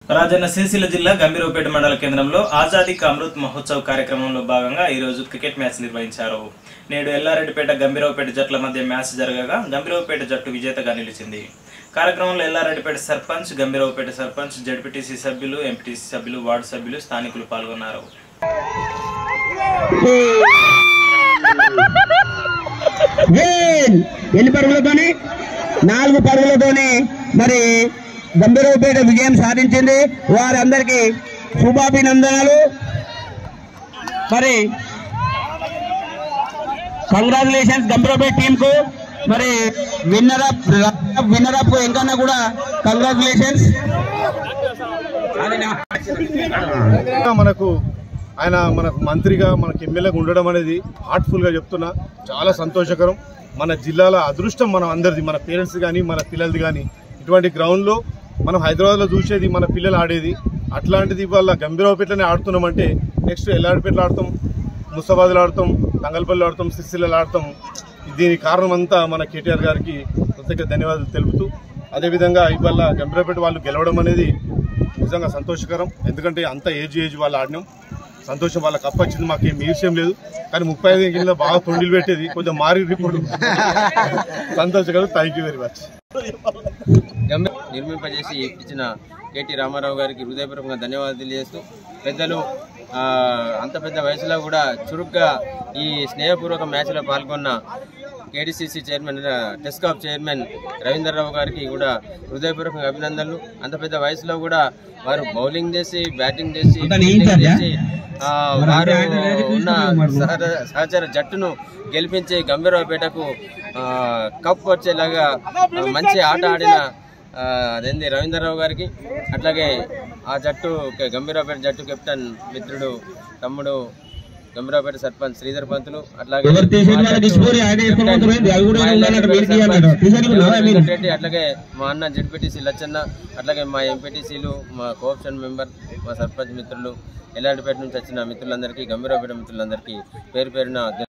రాజన్న సిరిసిల్ల జిల్లా గంభీరపేట మండల కేంద్రంలో ఆజాదీ కా అమృత్ మహోత్సవ్ కార్యక్రమంలో భాగంగా ఈ రోజు క్రికెట్ మ్యాచ్ నిర్వహించారు నేడు ఎల్లారెడ్డిపేట గంభీరపేట జట్ల మధ్య మ్యాచ్ జరగగా గంభీరపేట జట్టు విజేతగా నిలిచింది కార్యక్రమంలో ఎల్లారెడ్డిపేట సర్పంచ్ గంభీరపేట సర్పంచ్ జడ్పీటీసీ సభ్యులు ఎంపీటీసీ సభ్యులు వార్డు సభ్యులు స్థానికులు పాల్గొన్నారు గేల్ ఎన్ని పరుగులతోని నాలుగు పరుగులతోని మరి గంభీరపేట విజయం సాధించింది వారందరికీ శుభాభినందనలు మరి కంగ్రాచులేషన్స్ గంభీరపేట టీమ్ కు మరి విన్నర్ అప్ విన్నర్ అప్ ఎంకన్నా కూడా కంగ్రాచులేషన్స్ ఇంకా మనకు ఆయన మనకు మంత్రిగా మనకు ఎమ్మెల్యేగా ఉండడం అనేది హార్ట్ఫుల్గా చెప్తున్నా చాలా సంతోషకరం మన జిల్లాల అదృష్టం మనం అందరిది మన పేరెంట్స్ కానీ మన పిల్లలది కానీ ఇటువంటి గ్రౌండ్లో మనం హైదరాబాద్లో చూసేది మన పిల్లలు ఆడేది అట్లాంటిది ఇవాళ గంభీరావుపేటనే ఆడుతున్నామంటే నెక్స్ట్ ఎల్లాడిపేటలో ఆడతాం ముస్తాబాద్లో ఆడతాం తంగల్పల్లిలో ఆడతాం సిరిసిల్లలో ఆడతాం దీనికి కారణం అంతా మన కేటీఆర్ గారికి ప్రత్యేక ధన్యవాదాలు తెలుపుతూ అదేవిధంగా ఇవాళ గంభీరావుపేట వాళ్ళు గెలవడం అనేది నిజంగా సంతోషకరం ఎందుకంటే అంత ఏజ్ ఏజ్ వాళ్ళు ఆడినాం సంతోషం వాళ్ళకి అప్ప వచ్చింది మాకు ఏం విషయం లేదు కానీ ముప్పై ఐదు కింద బాగా తొండిలు పెట్టేది కొంచెం మారి రిపోర్ట్ సంతోషకరం థ్యాంక్ యూ వెరీ మచ్ గమ్య నిర్మింపజేసి ఇచ్చిన కేటీ రామారావు గారికి హృదయపూర్వకంగా ధన్యవాదాలు తెలియజేస్తూ పెద్దలు ఆ, అంత పెద్ద వయసులో కూడా చురుగ్గా ఈ స్నేహపూర్వక మ్యాచ్లో పాల్గొన్న కేడీసీసీ చైర్మన్ ఆ, టెస్కాప్ చైర్మన్ రవీందర్రావు గారికి కూడా హృదయపూర్వకంగా అభినందనలు అంత పెద్ద వయసులో కూడా వారు బౌలింగ్ చేసి బ్యాటింగ్ చేసి ఫీల్డింగ్ చేసి ఆ, వారు ఉన్న సహచర- సహచర జట్టును గెలిపించి గంభీరపేటకు ఆ, కప్ వచ్చేలాగా ఆ, మంచి ఆట ఆడిన ఆ, అదేంది రవీంద్రరావు గారికి అట్లాగే ఆ జట్టు కె- గంభీరాపేట జట్టు కెప్టెన్ మిత్రుడు తమ్ముడు గంభీరాపేట సర్పంచ్ శ్రీధర్ పంతులు అట్లాగే ఎవరు తీసేది మా వాళ్ళకి జట్టు ఇచ్చిపోయి ఆయన వేసుకొని కెప్టెన్ పోతున్నారు. అవి కూడా మా ఉండాలంటే ఎల్లారెడ్డి వీరికి సర్పంచ్ అన్నాడు. తీసేది ఉన్నావా మీరు? వెంకటరెడ్డి, అట్లాగే మా అన్న జడ్పీటీసీ లచ్చన్న అట్లాగే మా ఎంపీటీసీలు మా కోఆప్షన్ మెంబర్ మా సర్పంచ్ మిత్రులు ఎల్లాడిపేట నుంచి వచ్చిన మిత్రులందరికీ గంభీరాపేట మిత్రులందరికీ పేరు పేరున